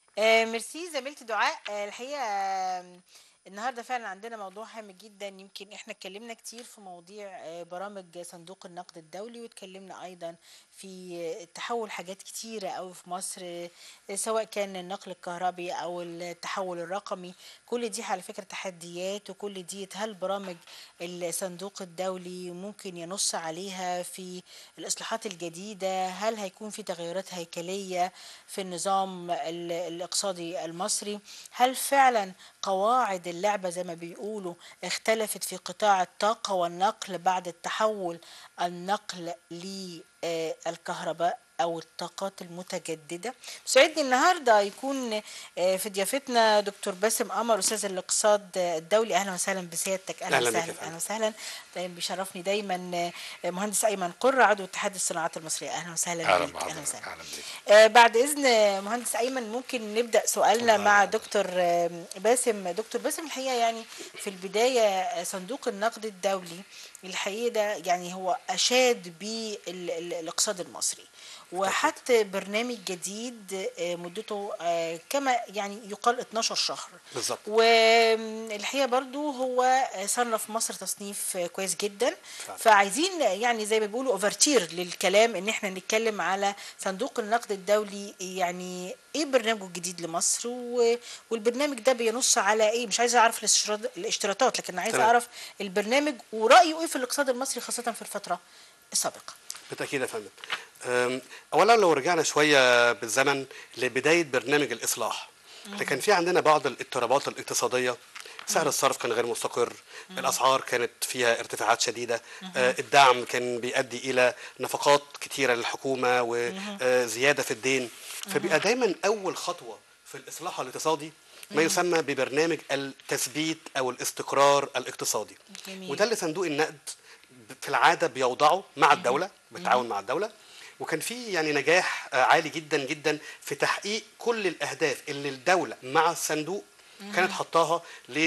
آه، ميرسي زميلتي دعاء آه، الحقيقة آه، النهاردة فعلا عندنا موضوع هام جدا يمكن احنا اتكلمنا كتير في مواضيع آه، برامج صندوق النقد الدولي واتكلمنا ايضا في آه، تحول حاجات كتيرة قوي في مصر آه، سواء كان النقل الكهربي او التحول الرقمي كل دي على فكرة تحديات وكل دي هل برامج الصندوق الدولي ممكن ينص عليها في الإصلاحات الجديدة هل هيكون في تغيرات هيكلية في النظام ال- الاقتصادي المصري هل فعلا قواعد اللعبة زي ما بيقولوا اختلفت في قطاع الطاقة والنقل بعد التحول النقل للكهرباء أو الطاقات المتجددة سعدني النهاردة يكون آه، في ضيافتنا دكتور باسم قمر أستاذ الاقتصاد الدولي أهلا وسهلا بسيادتك أهلا أهلا بك يا وسهلا فندم. أهلا وسهلا طيب بيشرفني دايما آه، مهندس أيمن قرة عضو اتحاد الصناعات المصرية أهلا وسهلا اهلا بيك أهلا بحضرتك وسهلا اهلا بيك آه، بعد اذن مهندس ايمن ممكن نبدا سؤالنا اتفضل مع يا فندم. دكتور آه، باسم دكتور باسم الحقيقه يعني في البدايه آه، صندوق النقد الدولي الحقيقه ده يعني هو اشاد بالاقتصاد المصري وحط برنامج جديد آه، مدته آه، كما يعني يقال 12 شهر بالظبط. والحقيقه برضو هو صنف مصر تصنيف كويس جدا فعلا. فعايزين يعني زي ما بيقولوا اوفرتير للكلام ان احنا نتكلم على صندوق النقد الدولي يعني ايه برنامجه الجديد لمصر و- والبرنامج ده بينص على ايه مش عايزه اعرف الاشتراط- الاشتراطات لكن عايزه تمام. اعرف البرنامج ورايه ايه في الاقتصاد المصري خاصه في الفتره السابقه بالتاكيد يا فندم أم، اولا لو رجعنا شويه بالزمن لبدايه برنامج الاصلاح كان في عندنا بعض الاضطرابات الاقتصاديه سعر الصرف كان غير مستقر الاسعار كانت فيها ارتفاعات شديده آه، الدعم كان بيؤدي الى نفقات كتيره للحكومه وزياده في الدين فبيبقى دايما اول خطوه في الاصلاح الاقتصادي ما يسمى ببرنامج التثبيت او الاستقرار الاقتصادي جميل. وده اللي صندوق النقد في العاده بيوضعه مع الدوله بالتعاون مع الدوله وكان في يعني نجاح آه، عالي جدا جدا في تحقيق كل الاهداف اللي الدوله مع الصندوق كانت حطاها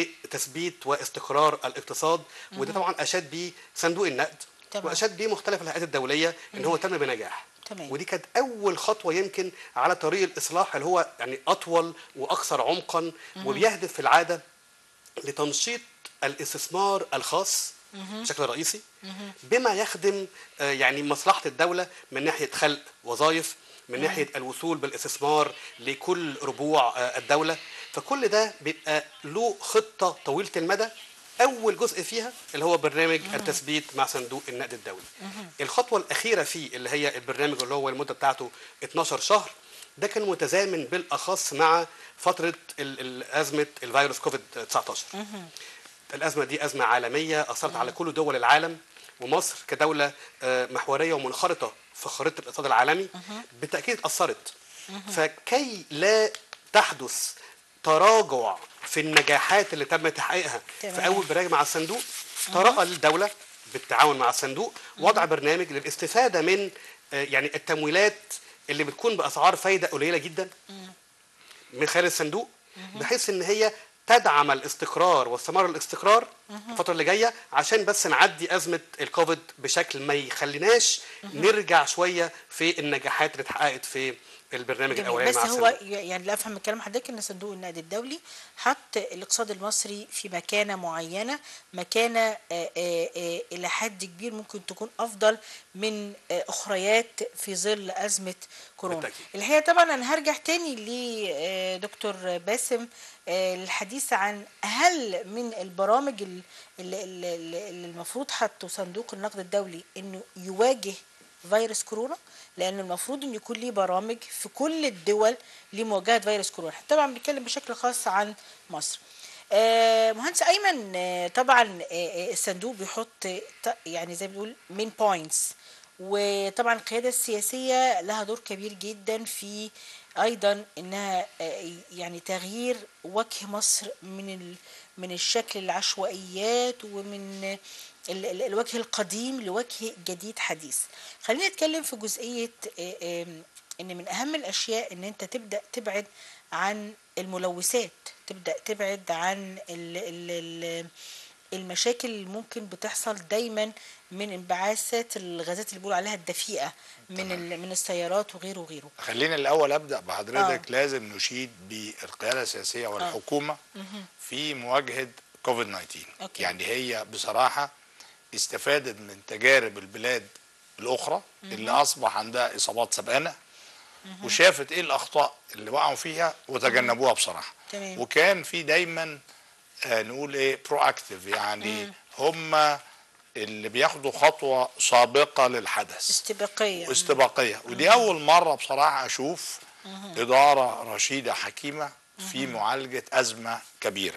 لتثبيت واستقرار الاقتصاد وده طبعا اشاد بيه صندوق النقد تمام. واشاد بيه مختلف الهيئات الدوليه ان هو تم بنجاح تمام. ودي كانت اول خطوه يمكن على طريق الاصلاح اللي هو يعني اطول واكثر عمقا وبيهدف في العاده لتنشيط الاستثمار الخاص بشكل رئيسي بما يخدم آه، يعني مصلحة الدولة من ناحية خلق وظائف من ناحية الوصول بالاستثمار لكل ربوع آه، الدولة فكل ده بيبقى له خطة طويلة المدى أول جزء فيها اللي هو برنامج التثبيت مع صندوق النقد الدولي الخطوة الأخيرة فيه اللي هي البرنامج اللي هو المدة بتاعته 12 شهر ده كان متزامن بالأخص مع فترة ال- ال- أزمة الفيروس كوفيد 19 الأزمة دي أزمة عالمية أثرت على كل دول العالم ومصر كدولة آه، محورية ومنخرطة في خريطة الاقتصاد العالمي بالتأكيد اتأثرت فكي لا تحدث تراجع في النجاحات اللي تم تحقيقها تمام. في أول برنامج مع الصندوق ترأى للدولة بالتعاون مع الصندوق وضع برنامج للاستفادة من آه، يعني التمويلات اللي بتكون بأسعار فايدة قليلة جدا من خلال الصندوق بحيث ان هي تدعم الاستقرار واستمرار الاستقرار الفتره اللي جايه عشان بس نعدي ازمه الكوفيد بشكل ما يخليناش نرجع شويه في النجاحات اللي اتحققت في البرنامج جميل الاولاني بس مع هو الصندوق ي- يعني اللي افهم من كلام حضرتك ان صندوق النقد الدولي حط الاقتصاد المصري في مكانه معينه مكانه آه، آه، آه، الى حد كبير ممكن تكون افضل من آه، اخريات في ظل ازمه كورونا بالتأكيد. الحقيقه طبعا انا هرجع تاني لدكتور باسم آه، للحديث عن هل من البرامج ال- اللي, اللي, اللي اللي المفروض حطه صندوق النقد الدولي انه يواجه فيروس كورونا لان المفروض ان يكون ليه برامج في كل الدول لمواجهه فيروس كورونا إحنا طبعا بنتكلم بشكل خاص عن مصر آه، مهندس ايمن آه، طبعا آه، آه، الصندوق بيحط ت- يعني زي ما بنقول مين بوينتس وطبعا القياده السياسيه لها دور كبير جدا في ايضا انها آه، يعني تغيير وجه مصر من ال من الشكل العشوائيات ومن ال- ال- الوجه القديم لوجه جديد حديث خلينا نتكلم في جزئيه آه، آم، ان من اهم الاشياء ان انت تبدا تبعد عن الملوثات تبدا تبعد عن ال ال ال المشاكل اللي ممكن بتحصل دايما من انبعاثات الغازات اللي بيقولوا عليها الدفيئه من ال- من السيارات وغيره وغيره خلينا الاول ابدا بحضرتك آه. لازم نشيد بالقياده السياسيه والحكومه في مواجهه كوفيد 19 أوكي. يعني هي بصراحه استفادت من تجارب البلاد الاخرى اللي اصبح عندها اصابات سبقانه وشافت ايه الاخطاء اللي وقعوا فيها وتجنبوها بصراحه تمام. وكان في دايما آه نقول ايه برو اكتيف يعني هم اللي بياخدوا خطوه سابقه للحدث استباقيه واستباقيه ودي اول مره بصراحه اشوف اداره رشيده حكيمه في معالجه ازمه كبيره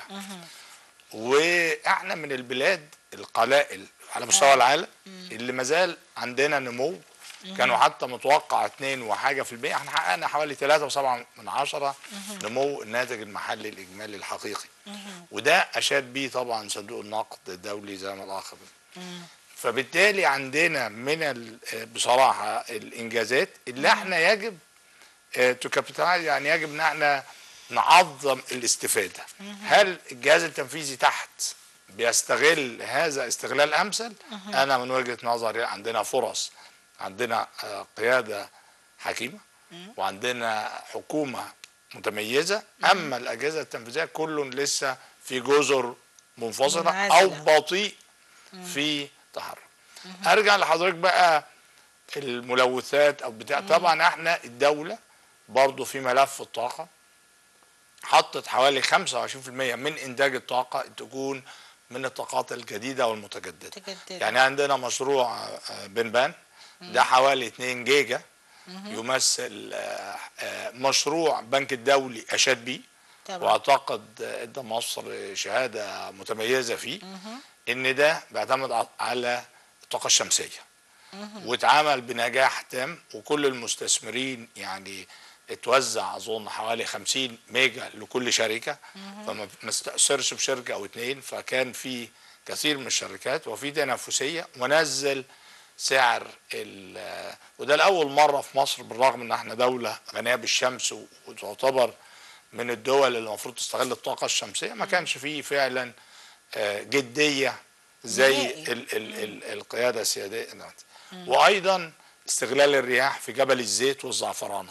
واحنا من البلاد القلائل على مستوى العالم اللي مازال عندنا نمو كانوا حتى متوقع اتنين وحاجه في المية احنا حققنا حوالي ثلاثة وسبعة من عشرة نمو الناتج المحلي الاجمالي الحقيقي وده اشاد بيه طبعا صندوق النقد الدولي زي ما الاخ فبالتالي عندنا من ال- بصراحه الانجازات اللي احنا يجب تكابيتال يعني يجب ان احنا نعظم الاستفاده هل الجهاز التنفيذي تحت بيستغل هذا استغلال امثل انا من وجهه نظري عندنا فرص عندنا آه، قياده حكيمه وعندنا حكومه متميزه اما الاجهزه التنفيذيه كل لسه في جزر منفصله او منعزلة. بطيء في تحرك ارجع لحضرتك بقى الملوثات او بتاع طبعا احنا الدوله برضو في ملف الطاقه حطت حوالي 25% من انتاج الطاقه تكون من الطاقات الجديده والمتجدده متجددة. يعني عندنا مشروع آه، بنبان ده حوالي 2 جيجا يمثل آه، آه، مشروع بنك الدولي اشاد بيه طبعا. واعتقد آه، ادى مصر شهاده متميزه فيه ان ده بيعتمد ع- على الطاقه الشمسيه واتعمل بنجاح تام وكل المستثمرين يعني اتوزع اظن حوالي 50 ميجا لكل شركه فما ما استأثرش بشركه او اتنين فكان في كثير من الشركات وفي تنافسيه ونزل سعر ال- وده لاول مره في مصر بالرغم ان احنا دوله غنيه بالشمس و- وتعتبر من الدول اللي المفروض تستغل الطاقه الشمسيه ما كانش فيه فعلا آه، جديه زي نهائي. ال ال ال القياده السياديه دلوقتي. وايضا استغلال الرياح في جبل الزيت والزعفرانه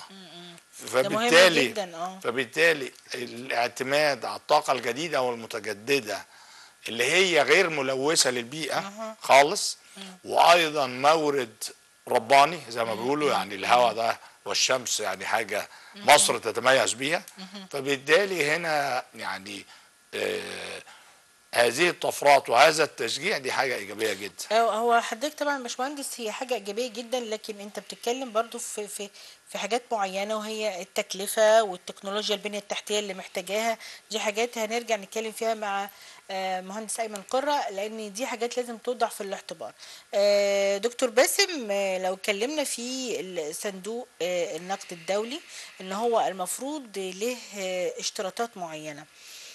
ده مهم فبالتالي جدا اه فبالتالي الاعتماد على الطاقه الجديده والمتجدده اللي هي غير ملوثه للبيئه خالص وايضا مورد رباني زي ما بيقولوا يعني الهواء ده والشمس يعني حاجه مصر تتميز بيها فبالتالي هنا يعني آه هذه الطفرات وهذا التشجيع دي حاجه ايجابيه جدا هو هو حضرتك طبعا يا باشمهندس هي حاجه ايجابيه جدا لكن انت بتتكلم برضو في في في حاجات معينه وهي التكلفه والتكنولوجيا البنيه التحتيه اللي محتاجاها دي حاجات هنرجع نتكلم فيها مع آه، مهندس ايمن قره لان دي حاجات لازم توضع في الاعتبار آه، دكتور باسم آه، لو اتكلمنا في صندوق آه، النقد الدولي ان هو المفروض له آه، اشتراطات معينه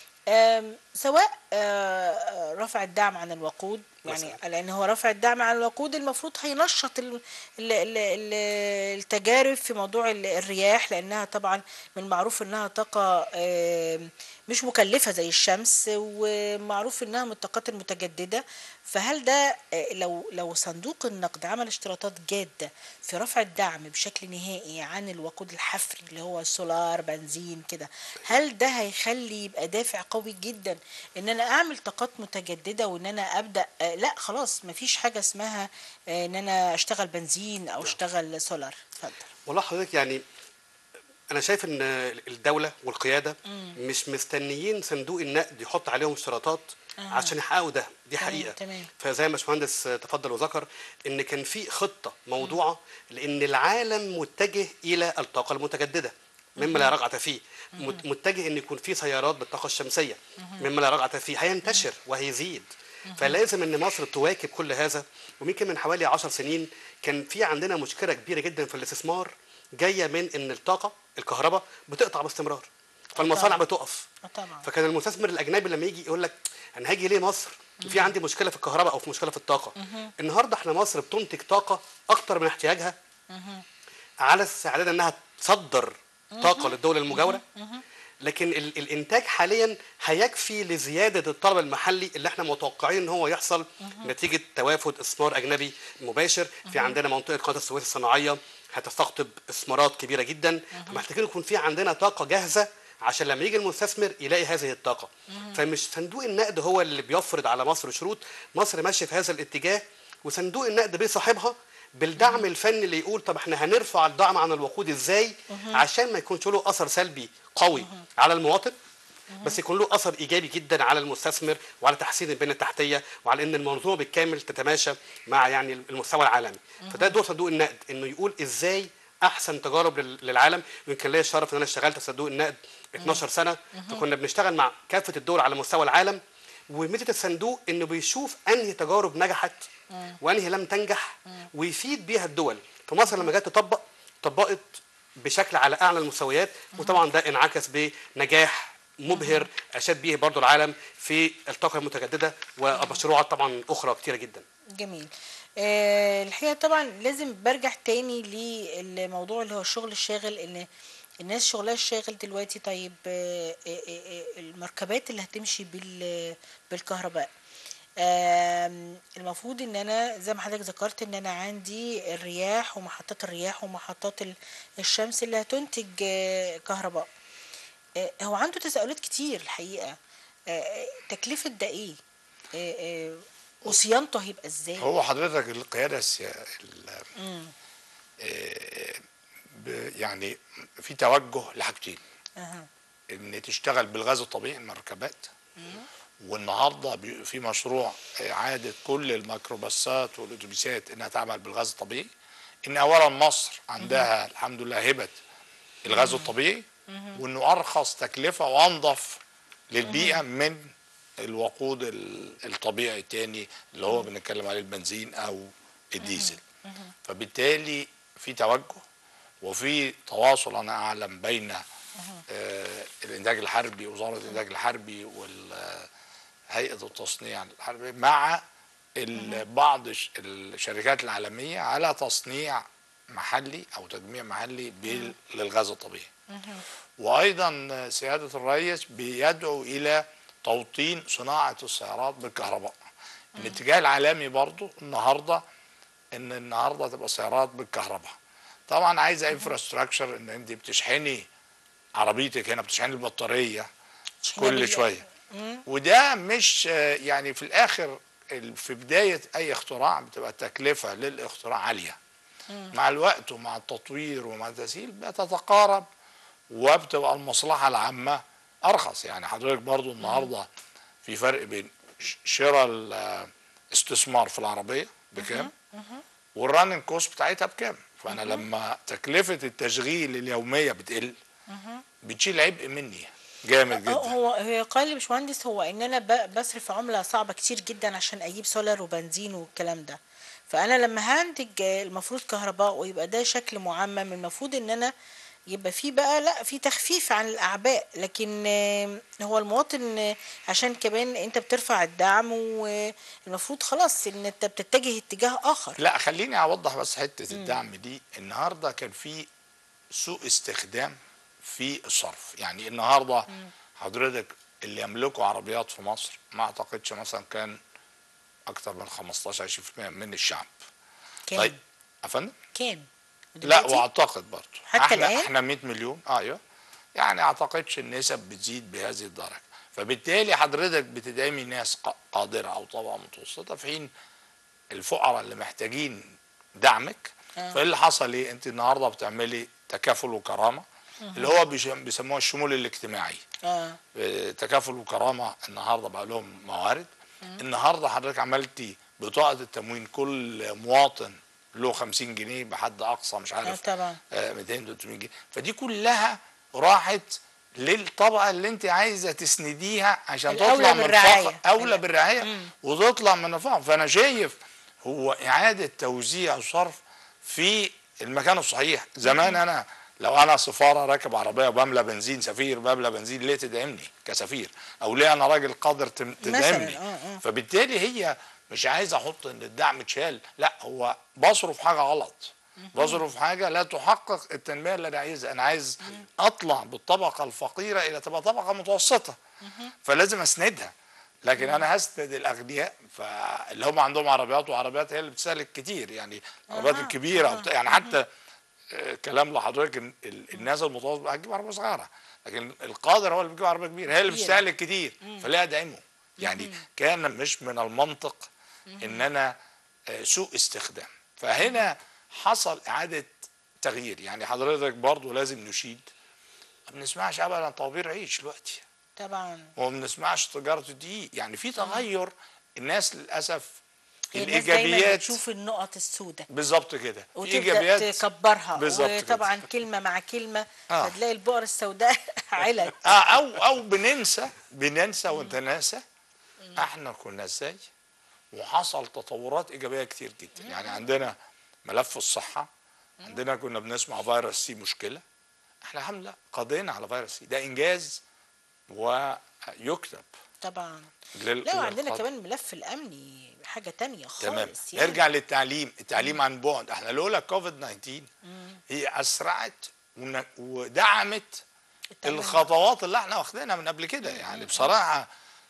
آم، سواء آه، آه، رفع الدعم عن الوقود يعني لان هو رفع الدعم عن الوقود المفروض هينشط ال- ال- ال- ال- التجارب في موضوع ال- الرياح لانها طبعا من المعروف انها طاقه آم، مش مكلفه زي الشمس ومعروف انها من الطاقات المتجدده فهل ده آه، لو لو صندوق النقد عمل اشتراطات جاده في رفع الدعم بشكل نهائي عن الوقود الحفري اللي هو سولار بنزين كده هل ده هيخلي يبقى دافع قوي جدا ان انا اعمل طاقات متجدده وان انا ابدا آه لا خلاص مفيش حاجه اسمها آه ان انا اشتغل بنزين او اشتغل سولار اتفضل والله حضرتك يعني انا شايف ان الدوله والقياده مش مستنيين صندوق النقد يحط عليهم اشتراطات عشان يحققوا ده دي تمام، حقيقه تمام. فزي ما باشمهندس تفضل وذكر ان كان في خطه موضوعه لان العالم متجه الى الطاقه المتجدده مما لا رجعه فيه مت- متجه ان يكون في سيارات بالطاقه الشمسيه مما لا رجعه فيه هينتشر وهيزيد فلازم ان مصر تواكب كل هذا ويمكن من حوالي 10 سنين كان في عندنا مشكله كبيره جدا في الاستثمار جايه من ان الطاقه الكهرباء بتقطع باستمرار فالمصانع طبعاً. بتقف آه طبعا فكان المستثمر الاجنبي لما يجي يقول لك انا هاجي ليه مصر في عندي مشكله في الكهرباء او في مشكله في الطاقه النهارده احنا مصر بتنتج طاقه اكتر من احتياجها على استعداد انها تصدر طاقه للدول المجاوره لكن ال الانتاج حاليا هيكفي لزياده الطلب المحلي اللي احنا متوقعين ان هو يحصل نتيجه توافد استثمار اجنبي مباشر في عندنا منطقه قناه السويس الصناعيه هتستقطب استثمارات كبيره جدا فمحتاجين يكون في عندنا طاقه جاهزه عشان لما يجي المستثمر يلاقي هذه الطاقه فمش صندوق النقد هو اللي بيفرض على مصر شروط مصر ماشيه في هذا الاتجاه وصندوق النقد بيصاحبها بالدعم الفني اللي يقول طب احنا هنرفع الدعم عن الوقود ازاي عشان ما يكونش له اثر سلبي قوي على المواطن بس يكون له اثر ايجابي جدا على المستثمر وعلى تحسين البنيه التحتيه وعلى ان المنظومه بالكامل تتماشى مع يعني المستوى العالمي فده دور صندوق النقد انه يقول ازاي احسن تجارب لل- للعالم يمكن ليا الشرف ان انا اشتغلت في صندوق النقد 12 سنه فكنا بنشتغل مع كافه الدول على مستوى العالم وميزه الصندوق انه بيشوف انهي تجارب نجحت وانهي لم تنجح ويفيد بيها الدول فمصر لما جت تطبق طبقت بشكل على اعلى المستويات وطبعا ده انعكس بنجاح مبهر اشاد به برضو العالم في الطاقه المتجدده ومشروعات طبعا اخرى كتيره جدا جميل آه الحقيقه طبعا لازم برجع تاني للموضوع اللي هو الشغل الشاغل ان الناس شغلها الشاغل دلوقتي طيب آه آه آه المركبات اللي هتمشي بال بالكهرباء آم، المفروض ان انا زي ما حضرتك ذكرت ان انا عندي الرياح ومحطات الرياح ومحطات ال- الشمس اللي هتنتج آه، كهرباء آه، هو عنده تساؤلات كتير الحقيقه آه، آه، تكلفه ده ايه آه، آه، وصيانته هيبقى ازاي هو حضرتك القياده السيا... ال- آه، ب- يعني في توجه لحاجتين أها. ان تشتغل بالغاز الطبيعي المركبات والنهارده بي- في مشروع اعاده كل الميكروباصات والاتوبيسات انها تعمل بالغاز الطبيعي ان اولا مصر عندها الحمد لله هبه الغاز الطبيعي وانه ارخص تكلفه وانظف للبيئه من الوقود ال- الطبيعي التاني اللي هو بنتكلم عليه البنزين او الديزل فبالتالي في توجه وفي تواصل انا اعلم بين آه، الانتاج الحربي وزاره الانتاج الحربي وهيئه التصنيع الحربي مع ال- بعض الش- الشركات العالميه على تصنيع محلي او تجميع محلي بال- للغاز الطبيعي وايضا سياده الرئيس بيدعو الى توطين صناعه السيارات بالكهرباء الاتجاه العالمي برضو النهارده ان النهارده تبقى سيارات بالكهرباء طبعا عايزه انفراستراكشر ان انت بتشحني عربيتك هنا بتشحني البطاريه شحنها كل بال- شويه وده مش آه، يعني في الاخر ال- في بدايه اي اختراع بتبقى التكلفه للاختراع عاليه مع الوقت ومع التطوير ومع التسهيل بتتقارب وبتبقى المصلحه العامه ارخص يعني حضرتك برضو النهارده في فرق بين ش- شراء الاستثمار في العربيه بكام والراننج كوست بتاعتها بكام فانا لما تكلفه التشغيل اليوميه بتقل بتشيل عبء مني جامد هو جدا هو هو قال لي باشمهندس هو ان انا ب- بصرف عمله صعبه كتير جدا عشان اجيب سولار وبنزين والكلام ده فانا لما هنتج آه، المفروض كهرباء ويبقى ده شكل معمم المفروض ان انا يبقى في بقى لا في تخفيف عن الاعباء لكن آه، هو المواطن آه، عشان كمان انت بترفع الدعم والمفروض خلاص ان انت بتتجه اتجاه اخر لا خليني اوضح بس حته الدعم دي النهارده كان في سوء استخدام في الصرف يعني النهارده حضرتك اللي يملكوا عربيات في مصر ما اعتقدش مثلا كان اكتر من 15 20% من الشعب كام طيب افندم كام لا دلوقتي؟ واعتقد برضه حتى احنا الآن؟ احنا 100 مليون آه، ايوه يعني اعتقدش النسب بتزيد بهذه الدرجه فبالتالي حضرتك بتدعمي ناس ق- قادره او طبقه متوسطه في حين الفقراء اللي محتاجين دعمك آه. فايه اللي حصل ايه انت النهارده بتعملي تكافل وكرامه اللي هو بيش- بيسموها الشمول الاجتماعي اه آه، تكافل وكرامه النهارده بقى لهم موارد النهارده حضرتك عملتي بطاقه التموين كل مواطن له 50 جنيه بحد اقصى مش اه عارف طبعا آه، 200 300 جنيه فدي كلها راحت للطبقه اللي انت عايزه تسنديها عشان الأولى تطلع من بالرعاية. فقر اولى بالرعايه وتطلع من نفعهم فانا شايف هو اعاده توزيع الصرف في المكان الصحيح زمان انا لو انا سفاره راكب عربيه وبملى بنزين سفير بملى بنزين ليه تدعمني كسفير او ليه انا راجل قادر تم- تدعمني آه، آه. فبالتالي هي مش عايز احط ان الدعم اتشال لا هو بصرف حاجه غلط بصرف حاجه لا تحقق التنميه اللي انا عايزها انا عايز اطلع بالطبقه الفقيره الى تبقى طبقه متوسطه فلازم اسندها لكن انا هسند الاغنياء فاللي هم عندهم عربيات وعربيات هي اللي بتستهلك كتير يعني العربيات أها، الكبيره أها، وبتاع- يعني حتى آه، كلام لحضرتك إن ال- الناس المتوسطه هتجيب عربيه صغيره لكن القادر هو اللي بيجيب عربيه كبيره هي اللي كبيرة. بتستهلك كتير فلا ادعمه يعني كان مش من المنطق ان انا آه، سوء استخدام فهنا حصل اعاده تغيير يعني حضرتك برضو لازم نشيد ما بنسمعش ابدا طوابير عيش دلوقتي طبعا وما بنسمعش تجاره الدقيق يعني في تغير الناس للاسف هي الناس دايما الايجابيات بتشوف النقط السوداء بالظبط كده في وتبدا ايجابيات تكبرها بالظبط كده. وطبعا كلمه مع كلمه آه. فتلاقي البؤر السوداء علت اه او او بننسى بننسى ونتناسى احنا كنا ازاي وحصل تطورات ايجابيه كتير جدا يعني عندنا ملف الصحه عندنا كنا بنسمع فيروس سي مشكله احنا الحمد لله قضينا على فيروس سي ده انجاز ويكتب طبعا لل- لا وعندنا للقادة. كمان الملف الامني حاجه تانية خالص تمام يعني. نرجع للتعليم التعليم عن بعد احنا لولا كوفيد 19 هي اسرعت ون- ودعمت التعليم. الخطوات اللي احنا واخدينها من قبل كده يعني بصراحه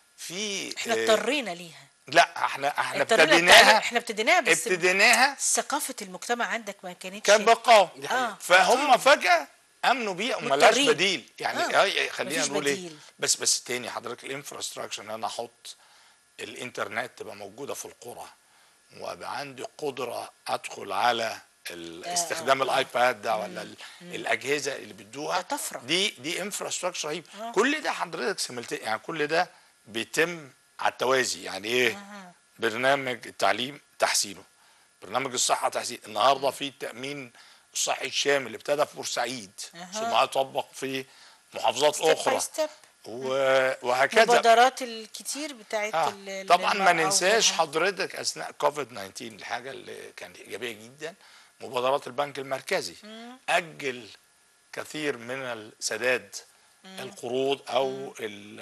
في احنا آه، اضطرينا ليها لا احنا احنا اضطرينا التعليم- ابتديناها احنا ابتديناها بس ابتديناها ثقافه المجتمع عندك ما كانتش كان بقاء آه. فهم فجاه امنوا بيها وملاش مضطرين. بديل يعني آه. آه. خلينا مفيش نقول ايه بديل. بس بس تاني حضرتك الانفراستراكشر ان انا احط الانترنت تبقى موجوده في القرى وابقى عندي قدره ادخل على ال- آه، استخدام الايباد ده ولا ال- الاجهزه اللي بتدوها ده طفرة. دي دي انفراستراكشر رهيب آه. كل ده حضرتك سملت يعني كل ده بيتم على التوازي يعني ايه برنامج التعليم تحسينه برنامج الصحه تحسين النهارده في التامين الصحي الشامل اللي ابتدى في بورسعيد ثم يطبق في محافظات ستيب باي اخرى ستيب و- وهكذا المبادرات الكتير بتاعت آه. ال- طبعا ما المرأة ننساش وغيرها. حضرتك اثناء كوفيد 19 الحاجه اللي كانت ايجابيه جدا مبادرات البنك المركزي اجل كثير من السداد القروض او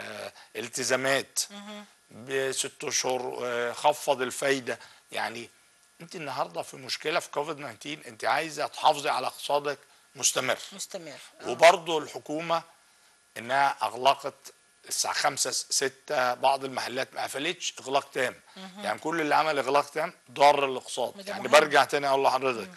الالتزامات بست اشهر آه، خفض الفايده يعني انت النهارده في مشكله في كوفيد 19 انت عايزه تحافظي على اقتصادك مستمر مستمر آه. وبرضه الحكومه انها اغلقت الساعه 5 6 بعض المحلات ما قفلتش اغلاق تام يعني كل اللي عمل اغلاق تام ضر الاقتصاد وده يعني مهم. برجع تاني اقول لحضرتك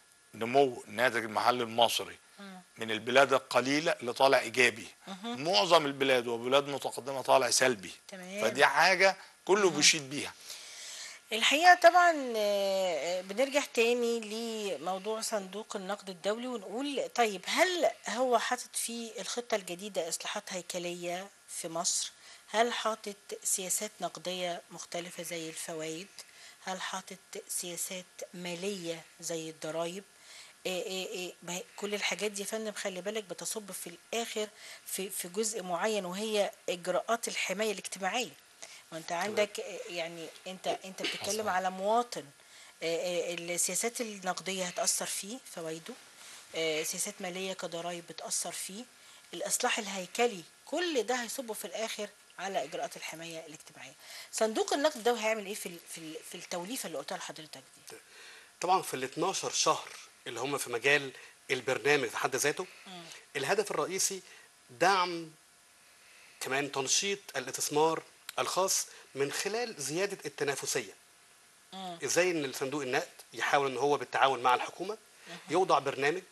نمو الناتج المحلي المصري من البلاد القليله اللي طالع ايجابي معظم البلاد وبلاد متقدمه طالع سلبي تمام. فدي حاجه كله بيشيد بيها الحقيقة طبعا آه، بنرجع تاني لموضوع صندوق النقد الدولي ونقول طيب هل هو حاطط في الخطة الجديدة إصلاحات هيكلية في مصر؟ هل حاطط سياسات نقدية مختلفة زي الفوائد؟ هل حاطط سياسات مالية زي الضرائب؟ إيه إيه إيه ما هي- كل الحاجات دي يا فندم خلي بالك بتصب في الآخر في في جزء معين وهي إجراءات الحماية الاجتماعية. وانت عندك آه، يعني انت انت بتتكلم على مواطن آه، آه، السياسات النقديه هتاثر فيه فوائده آه، سياسات ماليه كضرائب بتاثر فيه الاصلاح الهيكلي كل ده هيصب في الاخر على اجراءات الحمايه الاجتماعيه صندوق النقد ده هيعمل ايه في ال- في ال- في التوليفه اللي قلتها لحضرتك دي طبعا في ال 12 شهر اللي هم في مجال البرنامج في حد ذاته الهدف الرئيسي دعم كمان تنشيط الاستثمار الخاص من خلال زياده التنافسيه ازاي ان الصندوق النقد يحاول ان هو بالتعاون مع الحكومه يوضع برنامج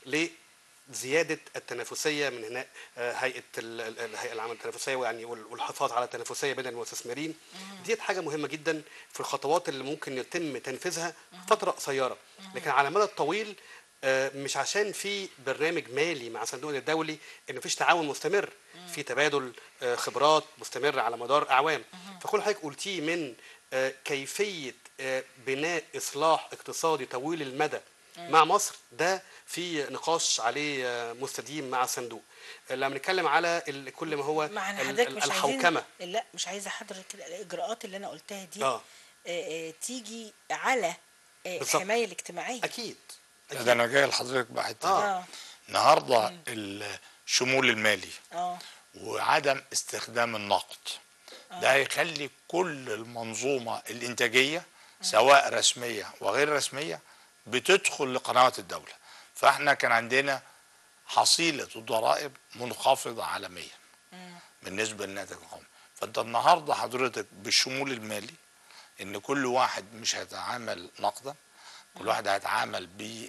لزياده التنافسيه من هنا آه، هيئه ال- ال- الهيئه العامه للتنافسيه ويعني وال- والحفاظ على التنافسيه بين المستثمرين ديت حاجه مهمه جدا في الخطوات اللي ممكن يتم تنفيذها فتره قصيره لكن على المدى الطويل آه، مش عشان في برنامج مالي مع صندوق الدولي ان مفيش تعاون مستمر في تبادل آه، خبرات مستمر على مدار اعوام فكل حضرتك قلتيه من آه، كيفيه آه، بناء اصلاح اقتصادي طويل المدى مع مصر ده في نقاش عليه آه، مستديم مع الصندوق آه، لما بنتكلم على ال- كل ما هو مع ان ال- حضرتك ال- مش الحوكمه عايزين لا مش عايزه حضرتك الاجراءات اللي انا قلتها دي آه. آه، آه، تيجي على آه، بالظبط. الحمايه الاجتماعيه اكيد أكيد. ده انا جاي لحضرتك بحته آه. اه النهارده الشمول المالي اه وعدم استخدام النقد ده هيخلي كل المنظومة الإنتاجية سواء رسمية وغير رسمية بتدخل لقنوات الدوله فاحنا كان عندنا حصيله الضرائب منخفضه عالميا بالنسبه للناتج القومي فانت النهارده حضرتك بالشمول المالي ان كل واحد مش هيتعامل نقدا كل واحد هيتعامل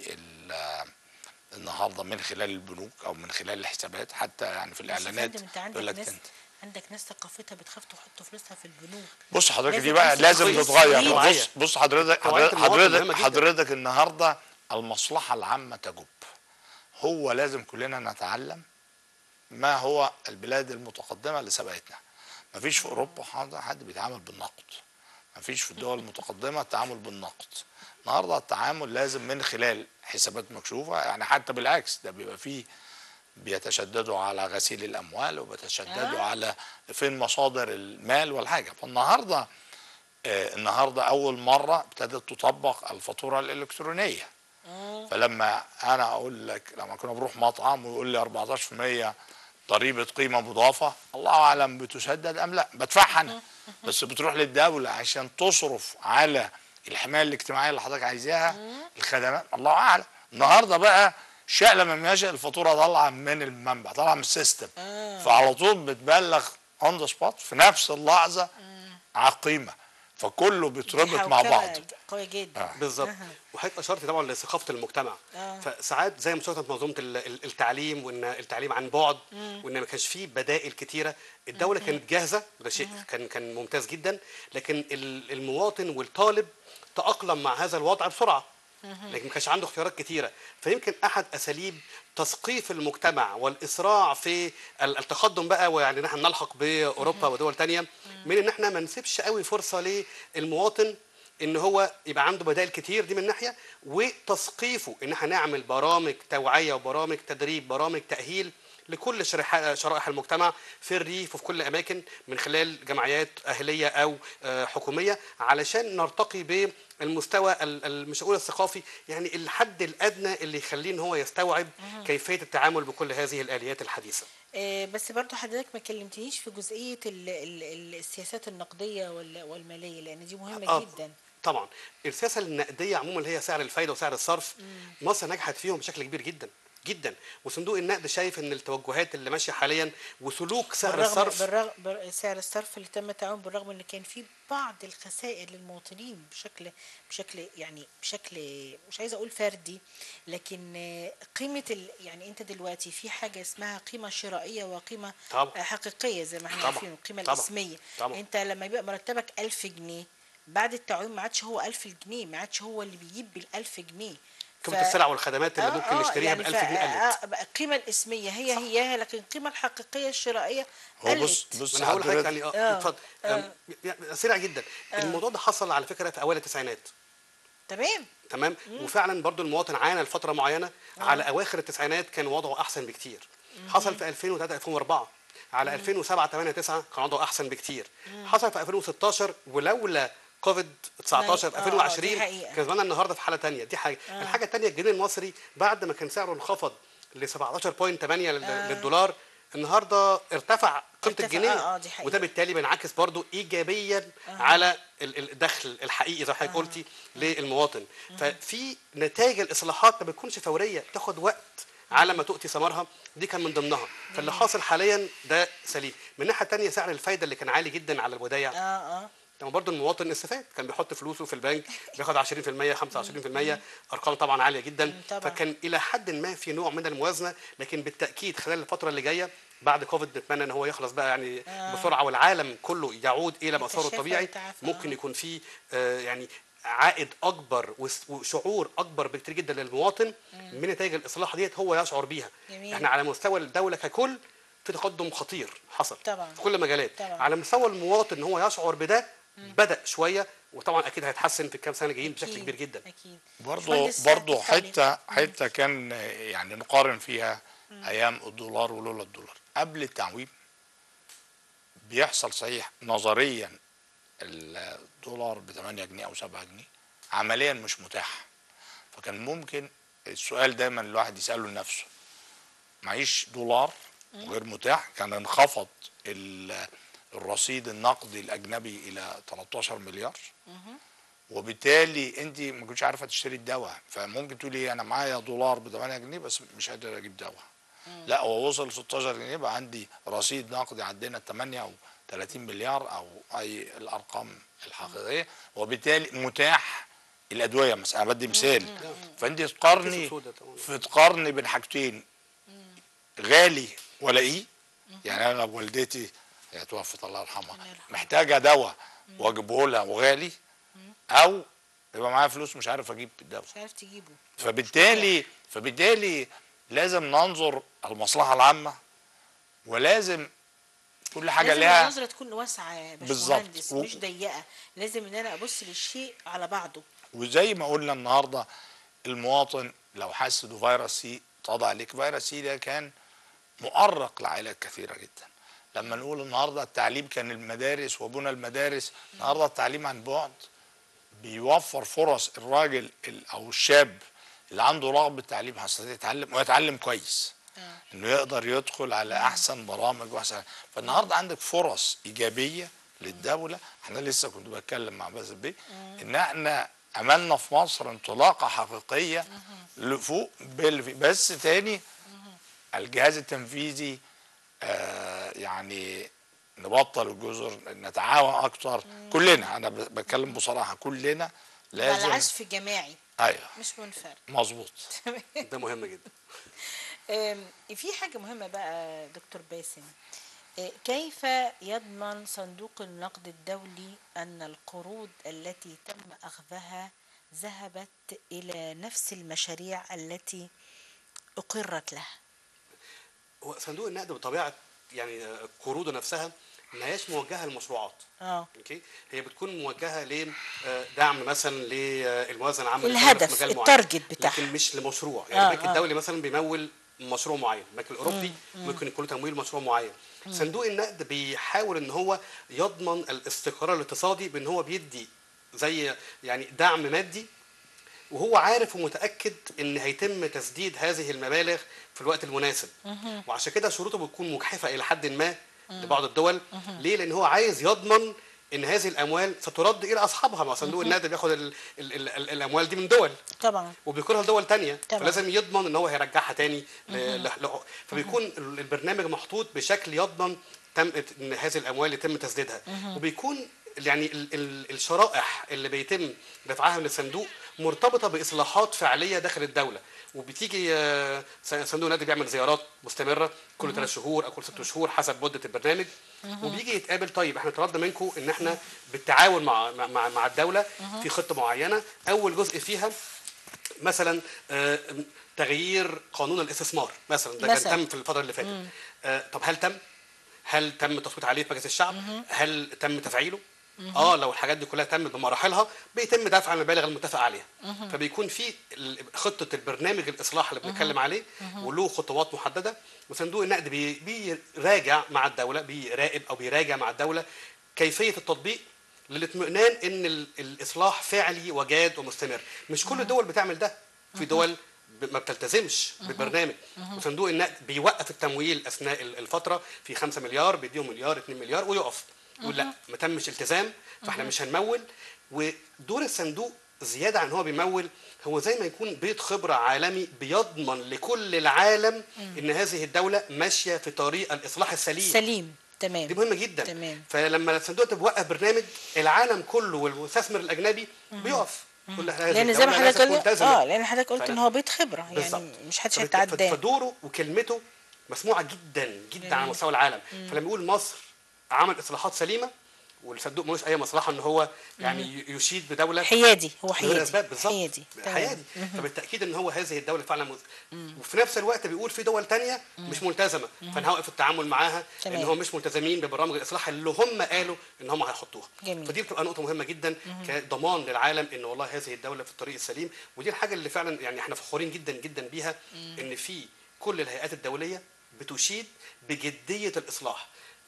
بال النهارده من خلال البنوك او من خلال الحسابات حتى يعني في بس يا الاعلانات فندم انت يقول عندك لك ناس انت عندك ناس ثقافتها بتخاف تحط فلوسها في البنوك بص حضرتك لازم دي بقى تمسك لازم كويس تتغير توعية. بص بص حضرتك توعية حضرتك المواطن مهمة حضرتك, جدا. حضرتك النهارده المصلحه العامه تجب هو لازم كلنا نتعلم ما هو البلاد المتقدمه اللي سبقتنا مفيش في اوروبا حد حد بيتعامل بالنقد مفيش في الدول المتقدمه التعامل بالنقد النهارده التعامل لازم من خلال حسابات مكشوفه يعني حتى بالعكس ده بيبقى فيه بيتشددوا على غسيل الاموال وبيتشددوا آه. على فين مصادر المال والحاجه فالنهارده آه، النهارده اول مره ابتدت تطبق الفاتوره الالكترونيه فلما انا اقول لك لما كنا بنروح مطعم ويقول لي 14% ضريبه قيمه مضافه الله اعلم بتسدد ام لا بدفعها انا بس بتروح للدوله عشان تصرف على الحمايه الاجتماعيه اللي حضرتك عايزاها الخدمات الله اعلم النهارده بقى شاء لما يشاء الفاتوره طالعه من المنبع طالعه من السيستم فعلى طول بتبلغ اون ذا سبوت في نفس اللحظه على القيمه فكله بيتربط مع حوكمة بعض قوية جدا آه. بالظبط أها. وحضرتك اشرت طبعا لثقافه المجتمع آه. فساعات زي ما شرطت منظومه ال- ال- التعليم وان التعليم عن بعد وان ما كانش فيه بدائل كتيره الدوله كانت جاهزه وده شيء كان كان ممتاز جدا لكن ال- المواطن والطالب تاقلم مع هذا الوضع بسرعه لكن ما كانش عنده اختيارات كتيره فيمكن احد اساليب تثقيف المجتمع والاسراع في ال- التقدم بقى ويعني نحن نلحق باوروبا ودول تانية من ان احنا ما نسيبش قوي فرصه للمواطن ان هو يبقى عنده بدائل كتير دي من ناحيه وتثقيفه ان احنا نعمل برامج توعيه وبرامج تدريب برامج تاهيل لكل شريحة- شرائح المجتمع في الريف وفي كل اماكن من خلال جمعيات اهليه او آه، حكوميه علشان نرتقي بالمستوى ال- ال- مش هقول الثقافي يعني الحد الادنى اللي يخليه ان هو يستوعب كيفيه التعامل بكل هذه الاليات الحديثه آه، بس برضو حضرتك ما كلمتنيش في جزئية ال ال ال السياسات النقدية وال- والمالية لأن دي مهمة آه، جدا طبعا السياسه النقديه عموما اللي هي سعر الفايده وسعر الصرف مصر نجحت فيهم بشكل كبير جدا جدا وصندوق النقد شايف ان التوجهات اللي ماشيه حاليا وسلوك سعر بالرغم الصرف بالرغم بر- سعر الصرف اللي تم التعاون بالرغم ان كان في بعض الخسائر للمواطنين بشكل بشكل يعني بشكل مش عايزه اقول فردي لكن آه، قيمه ال يعني انت دلوقتي في حاجه اسمها قيمه شرائيه وقيمه طبعا. آه، حقيقيه زي ما احنا طبعا. عارفين القيمه طبعا. الاسميه طبعا. انت لما يبقى مرتبك 1000 جنيه بعد التعويم ما عادش هو 1000 جنيه ما عادش هو اللي بيجيب بال 1000 جنيه قيمه السلع والخدمات اللي آه، ممكن آه، نشتريها يعني ب 1000 ف- جنيه قلت آه، بقى القيمه الاسميه هي هياها لكن القيمه الحقيقيه الشرائيه هو بص قلت بص انا هقول لحضرتك حضرتك يعني اه آه، اتفضل آم، يعني سريع جدا الموضوع ده حصل على فكره في اوائل التسعينات تمام تمام وفعلا برضو المواطن عانى لفتره معينه على اواخر التسعينات كان وضعه احسن بكتير حصل في 2003 2004 على 2007 8 9 كان وضعه احسن بكتير حصل في 2016 ولولا كوفيد 19 في آه، آه، 2020 دي حقيقة. كان زماننا النهارده في حاله تانية دي حاجه الحاجه الثانيه الجنيه المصري بعد ما كان سعره انخفض ل 17.8 لل- للدولار النهارده ارتفع قيمه ارتفع، الجنيه آه، آه، دي حقيقة. وده بالتالي بينعكس برضو ايجابيا على ال- الدخل الحقيقي زي ما حضرتك قلتي للمواطن ففي نتائج الاصلاحات ما بتكونش فوريه تاخد وقت على ما تؤتي ثمرها دي كان من ضمنها فاللي حاصل حاليا ده سليم من الناحيه الثانيه سعر الفايده اللي كان عالي جدا على الودايع اه اه طب برضه المواطن استفاد كان بيحط فلوسه في البنك بياخد 20% 25% ارقام طبعا عاليه جدا طبعا. فكان الى حد ما في نوع من الموازنه لكن بالتاكيد خلال الفتره اللي جايه بعد كوفيد نتمنى ان هو يخلص بقى يعني آه. بسرعه والعالم كله يعود الى مساره يتشافى الطبيعي ويتعافى، ممكن آه. يكون في آه، يعني عائد اكبر وس- وشعور اكبر بكتير جدا للمواطن من نتائج الاصلاح ديت هو يشعر بيها جميل. احنا على مستوى الدوله ككل في تقدم خطير حصل طبعا. في كل المجالات طبعا. على مستوى المواطن ان هو يشعر بده بدا شويه وطبعا اكيد هيتحسن في الكام سنه الجايين بشكل أكيد، كبير جدا اكيد برضه باشمهندس برضه التعليم. حته حته كان يعني نقارن فيها ايام الدولار ولولا الدولار قبل التعويم بيحصل صحيح نظريا الدولار ب 8 جنيه او 7 جنيه عمليا مش متاح فكان ممكن السؤال دايما الواحد يساله لنفسه معيش دولار غير متاح كان انخفض ال- الرصيد النقدي الاجنبي الى 13 مليار وبالتالي انت ما كنتش عارفه تشتري الدواء فممكن تقولي انا معايا دولار ب 8 جنيه بس مش قادر اجيب دواء لا هو وصل 16 جنيه بقى عندي رصيد نقدي عدينا 38 مليار او اي الارقام الحقيقيه وبالتالي متاح الادويه مثلا انا بدي مثال فانت تقارني كيس سودا طبعاً. في تقارني بين حاجتين غالي والاقيه يعني انا لو والدتي هي توفت الله يرحمها الله يرحمها. محتاجه دواء واجيبه لها وغالي او يبقى معايا فلوس مش عارف اجيب الدواء مش عارف تجيبه فبالتالي فبالتالي لازم ننظر المصلحه العامه ولازم كل حاجه لازم لها النظره تكون واسعه يا بالظبط. باشمهندس و- مش ضيقه لازم ان انا ابص للشيء على بعضه وزي ما قلنا النهارده المواطن لو حس انه فيروس سي تضع عليك فيروس سي ده كان مؤرق لعائلات كثيره جدا لما نقول النهارده التعليم كان المدارس وبنى المدارس النهارده التعليم عن بعد بيوفر فرص الراجل ال- او الشاب اللي عنده رغبه تعليم حصل يتعلم ويتعلم كويس آه. انه يقدر يدخل على احسن برامج واحسن فالنهارده عندك فرص ايجابيه للدوله احنا لسه كنت بتكلم مع باسل بيه ان احنا عملنا في مصر انطلاقه حقيقيه لفوق بال- بس تاني الجهاز التنفيذي آه يعني نبطل الجزر نتعاون اكتر كلنا انا ب- بتكلم بصراحه كلنا لازم العزف جماعي ايوه مش منفرد مظبوط ده مهم جدا أم، في حاجة مهمة بقى دكتور باسم أه، كيف يضمن صندوق النقد الدولي أن القروض التي تم أخذها ذهبت إلى نفس المشاريع التي أقرت لها هو صندوق النقد بطبيعه يعني آه، قروضه نفسها ما هياش موجهه للمشروعات اه اوكي هي بتكون موجهه لدعم مثلا للموازنه العامه الهدف، للدولة في مجال معين. التارجت بتاعها. لكن مش لمشروع يعني آه، البنك آه. الدولي مثلا بيمول مشروع معين البنك الاوروبي ممكن يكون له تمويل مشروع معين صندوق النقد بيحاول ان هو يضمن الاستقرار الاقتصادي بان هو بيدي زي يعني دعم مادي وهو عارف ومتاكد ان هيتم تسديد هذه المبالغ في الوقت المناسب وعشان كده شروطه بتكون مجحفه الى حد ما لبعض الدول ليه لان هو عايز يضمن ان هذه الاموال سترد الى اصحابها ما صندوق النقد بياخد ال ال ال ال الاموال دي من دول طبعا وبيكرها لدول تانية طبعا. فلازم يضمن ان هو هيرجعها تاني ل- ل- ل- فبيكون ال- البرنامج محطوط بشكل يضمن تم ان هذه الاموال يتم تسديدها وبيكون يعني ال ال الشرائح اللي بيتم دفعها من الصندوق مرتبطه باصلاحات فعليه داخل الدوله وبتيجي آه، س- صندوق النقد بيعمل زيارات مستمره كل ثلاث شهور او كل ست شهور حسب مده البرنامج وبيجي يتقابل طيب احنا طلبنا منكم ان احنا بالتعاون مع مع مع الدوله في خطه معينه اول جزء فيها مثلا آه، تغيير قانون الاستثمار مثلا ده مثلاً. كان تم في الفتره اللي فاتت آه، طب هل تم هل تم التصويت عليه في مجلس الشعب هل تم تفعيله اه لو الحاجات دي كلها تمت بمراحلها بيتم دفع المبالغ المتفق عليها فبيكون في ال- خطه البرنامج الاصلاح اللي بنتكلم عليه وله خطوات محدده وصندوق النقد بي- بيراجع مع الدوله بيراقب او بيراجع مع الدوله كيفيه التطبيق للاطمئنان ان ال- الاصلاح فعلي وجاد ومستمر مش كل الدول بتعمل ده في دول ب- ما بتلتزمش بالبرنامج وصندوق النقد بيوقف التمويل اثناء ال- الفتره في 5 مليار بيديهم مليار 2 مليار ويقف يقول لا ما تمش التزام فاحنا مش هنمول ودور الصندوق زياده عن هو بيمول هو زي ما يكون بيت خبره عالمي بيضمن لكل العالم ان هذه الدوله ماشيه في طريق الاصلاح السليم سليم تمام دي مهمه جدا تمام. فلما الصندوق ده بيوقف برنامج العالم كله والمستثمر الاجنبي بيقف كل هذه لان زي ما الدولة حضرتك لازم قلت ملتزمة. اه لان حضرتك قلت فأنا- ان هو بيت خبره بالظبط. يعني مش حدش فبت- هيتعداه فدوره وكلمته مسموعه جدا جدا على مستوى العالم فلما يقول مصر عمل اصلاحات سليمه والصندوق ملوش اي مصلحه ان هو يعني ي- يشيد بدوله حيادي هو من غير حيادي اسباب بالظبط حيادي تمام. حيادي فبالتاكيد ان هو هذه الدوله فعلا مز... وفي نفس الوقت بيقول في دول تانية مش ملتزمه فانا هوقف التعامل معاها تمام. ان هم مش ملتزمين ببرامج الاصلاح اللي هم قالوا ان هم هيحطوها جميل. فدي بتبقى نقطه مهمه جدا كضمان للعالم ان والله هذه الدوله في الطريق السليم ودي الحاجه اللي فعلا يعني احنا فخورين جدا جدا بيها ان في كل الهيئات الدوليه بتشيد بجديه الاصلاح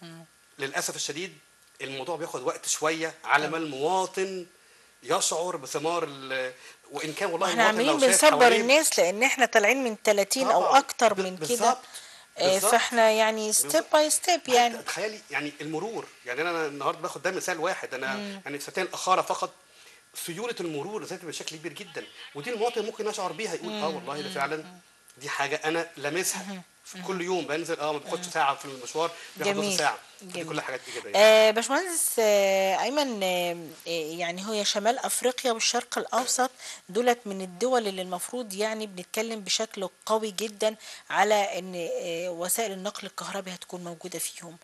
للاسف الشديد الموضوع بياخد وقت شويه على ما المواطن يشعر بثمار ال- وان كان والله احنا المواطن لو عاملين شاف بنصبر حواليه- الناس لان احنا طالعين من 30 او طبعاً. اكتر ب- من كده بالظبط. آه، بالظبط. فاحنا يعني ستيب باي ستيب يعني تخيلي يعني المرور يعني انا النهارده باخد ده مثال واحد انا يعني في سنتين الاخاره فقط سيوله المرور ذات بشكل كبير جدا ودي المواطن ممكن يشعر بيها يقول اه والله ده فعلا دي حاجه انا لامسها في كل يوم بنزل اه ما باخدش ساعه في المشوار بياخد نص جميل. ساعه دي جميل. كلها حاجات ايجابيه آه باشمهندس آه ايمن آه آه، يعني هي شمال افريقيا والشرق الاوسط دولت من الدول اللي المفروض يعني بنتكلم بشكل قوي جدا على ان آه وسائل النقل الكهربي هتكون موجوده فيهم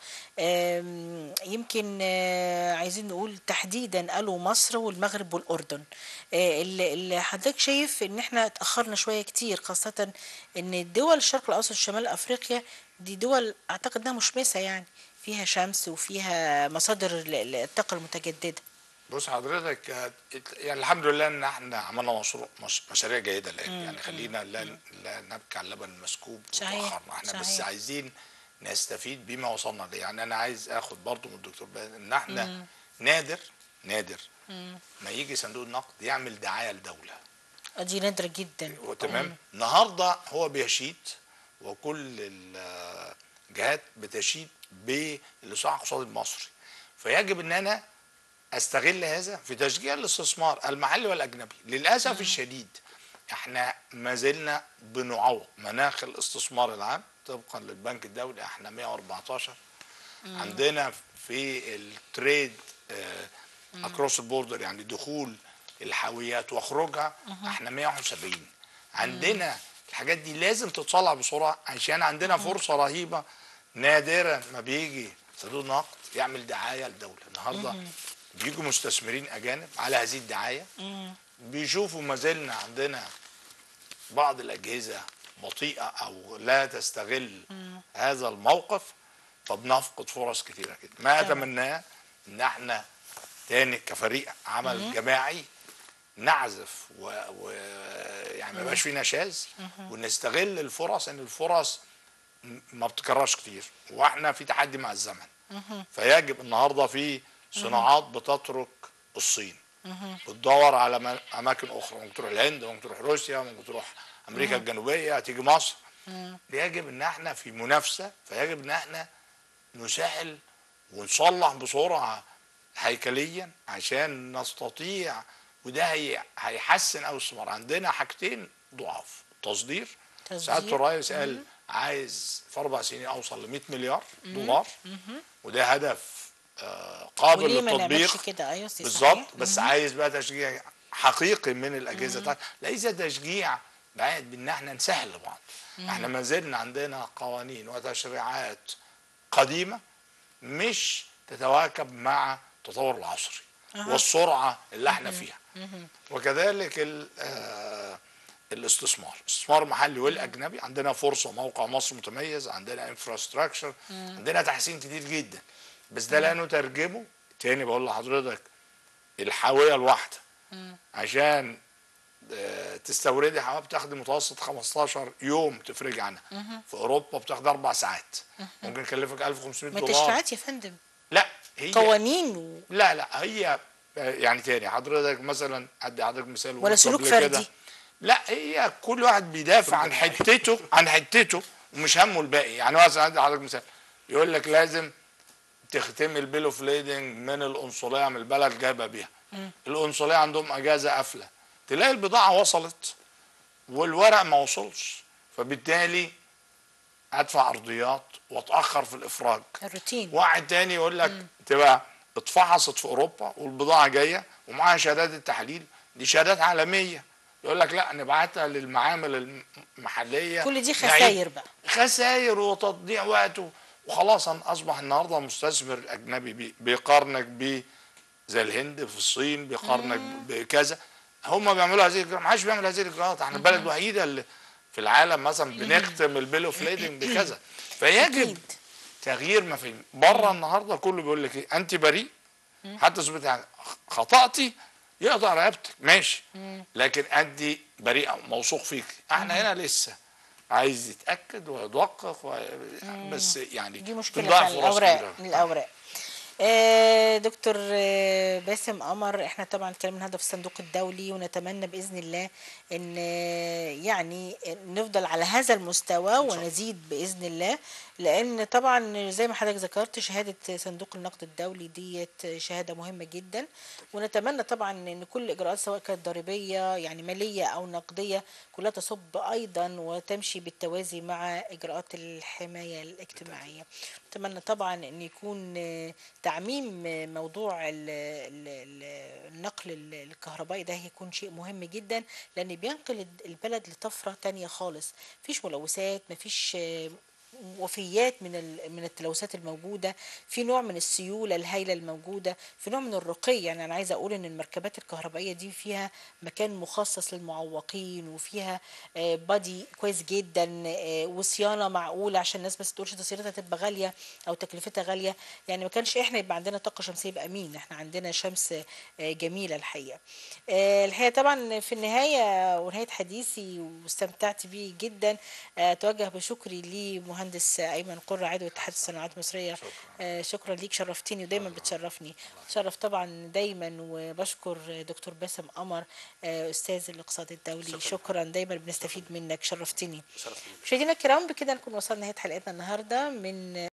آم، يمكن آه عايزين نقول تحديدا قالوا مصر والمغرب والاردن آه، اللي اللي حضرتك شايف ان احنا اتاخرنا شويه كتير خاصه ان الدول الشرق الاوسط وشمال افريقيا دي دول اعتقد انها مشمسه يعني فيها شمس وفيها مصادر ال- ال- الطاقه المتجدده بص حضرتك آه، يعني الحمد لله ان احنا عملنا مشروع مش مشاريع جيده الان يعني خلينا لا لا نبكي على اللبن المسكوب صحيح، وتاخرنا احنا بس صحيح. عايزين نستفيد بما وصلنا ليه يعني انا عايز اخد برضو من الدكتور باسم ان احنا نادر نادر ما يجي صندوق النقد يعمل دعايه لدوله دي نادره جدا تمام النهارده هو بيشيد وكل الجهات بتشيد بالاصلاح الاقتصادي المصري فيجب ان انا استغل هذا في تشجيع الاستثمار المحلي والاجنبي للاسف الشديد احنا ما زلنا بنعوق مناخ الاستثمار العام طبقا للبنك الدولي احنا 114 عندنا في التريد اكروس البوردر يعني دخول الحاويات وخروجها احنا 170 عندنا الحاجات دي لازم تتصلح بسرعه عشان عندنا فرصه رهيبه نادرا ما بيجي صندوق نقد يعمل دعايه لدوله النهارده بيجوا مستثمرين اجانب على هذه الدعايه بيشوفوا ما زلنا عندنا بعض الاجهزه بطيئه او لا تستغل هذا الموقف فبنفقد فرص كتيره كده ما اتمناه ان احنا تاني كفريق عمل جماعي نعزف و... و... يعني ما يبقاش في نشاز ونستغل الفرص ان الفرص م- ما بتكررش كتير واحنا في تحدي مع الزمن فيجب النهارده في صناعات بتترك الصين بتدور على م- اماكن اخرى ممكن تروح الهند ممكن تروح روسيا ممكن تروح امريكا الجنوبيه تيجي مصر يجب ان احنا في منافسه فيجب ان احنا نسهل ونصلح بسرعه هيكليا عشان نستطيع وده هي هيحسن قوي الاستثمار عندنا حاجتين ضعاف تصدير تصدير. سعاده الرئيس قال عايز في اربع سنين اوصل ل 100 مليار دولار وده هدف آه، قابل وليه ما للتطبيق نعملش كده ايوه صحيح. بالظبط بس عايز بقى تشجيع حقيقي من الاجهزه بتاعت ليس تشجيع بعيد بان احنا نسهل لبعض احنا ما زلنا عندنا قوانين وتشريعات قديمه مش تتواكب مع التطور العصري والسرعه اللي احنا فيها وكذلك ال- آه، الاستثمار الاستثمار المحلي والاجنبي عندنا فرصه موقع مصر متميز عندنا انفراستراكشر عندنا تحسين كتير جدا بس ده لا نترجمه تاني بقول لحضرتك الحاويه الواحده عشان آه، تستوردي حمام بتاخدي متوسط 15 يوم تفرجي عنها في اوروبا بتاخدي اربع ساعات ممكن يكلفك 1500 ما دولار تشريعات يا فندم لا هي قوانين و... لا لا هي يعني تاني حضرتك مثلا ادي حضرتك مثال ولا وقلت سلوك قبل فردي. كده. لا هي كل واحد بيدافع عن حتته عن حتته ومش همه الباقي يعني مثلا ادي حضرتك مثال يقول لك لازم تختمي البيل اوف ليدنج من القنصليه من البلد جايبه بيها القنصليه عندهم اجازه قافله تلاقي البضاعه وصلت والورق ما وصلش فبالتالي ادفع ارضيات واتاخر في الافراج الروتين واحد تاني يقول لك تبقى اتفحصت في اوروبا والبضاعه جايه ومعاها شهادات التحليل دي شهادات عالميه يقول لك لا نبعتها للمعامل المحليه كل دي نعيد- خساير بقى خساير وتضييع وقت و- وخلاص أنا اصبح النهارده مستثمر اجنبي بي- بيقارنك ب زي الهند في الصين بيقارنك بكذا هم بيعملوا هذه الاجراءات ما حدش بيعمل هذه الاجراءات احنا البلد الوحيده اللي في العالم مثلا بنختم البيل اوف ليدنج بكذا فيجب أكيد. تغيير مفاهيم بره النهارده كله بيقول لك ايه انت بريء حتى اثبت يعني خطأتي يقطع رقبتك ماشي لكن انت بريئه موثوق فيك احنا هنا لسه عايز يتاكد ويدقق و... بس يعني دي مشكله بنضيع فعلا فرص الاوراق كتيرة. الاوراق آه، دكتور آه، باسم قمر احنا طبعا اتكلمنا النهارده في الصندوق الدولي ونتمنى باذن الله ان آه، يعني نفضل على هذا المستوى ونزيد باذن الله لان طبعا زي ما حضرتك ذكرت شهاده صندوق النقد الدولي ديت شهاده مهمه جدا ونتمنى طبعا ان كل الاجراءات سواء كانت ضريبيه يعني ماليه او نقديه كلها تصب ايضا وتمشي بالتوازي مع اجراءات الحمايه الاجتماعيه نتمنى طبعا ان يكون آه، تعميم آه، موضوع ال- ال- ال- النقل ال- الكهربائي ده هيكون شيء مهم جدا لان بينقل الد- البلد لطفره تانية خالص مفيش ملوثات مفيش آه، وفيات من ال- من التلوثات الموجوده في نوع من السيوله الهائله الموجوده في نوع من الرقي يعني انا عايزه اقول ان المركبات الكهربائيه دي فيها مكان مخصص للمعوقين وفيها آه، بادي كويس جدا آه، وصيانه معقوله عشان الناس بس تقولش تصيرتها تبقى غاليه او تكلفتها غاليه يعني ما كانش احنا يبقى عندنا طاقه شمسيه يبقى مين احنا عندنا شمس آه، جميله الحقيقه آه، الحقيقه طبعا في النهايه ونهايه حديثي واستمتعت بيه جدا آه، اتوجه بشكري لمهندس ايمن قره عضو اتحاد الصناعات المصريه آه، شكرا ليك شرفتني ودايما بتشرفني شرف طبعا دايما وبشكر دكتور باسم قمر آه، استاذ الاقتصاد الدولي شكرا دايما بنستفيد منك شرفتني شرف لي. مشاهدينا الكرام بكده نكون وصلنا نهايه حلقتنا النهارده من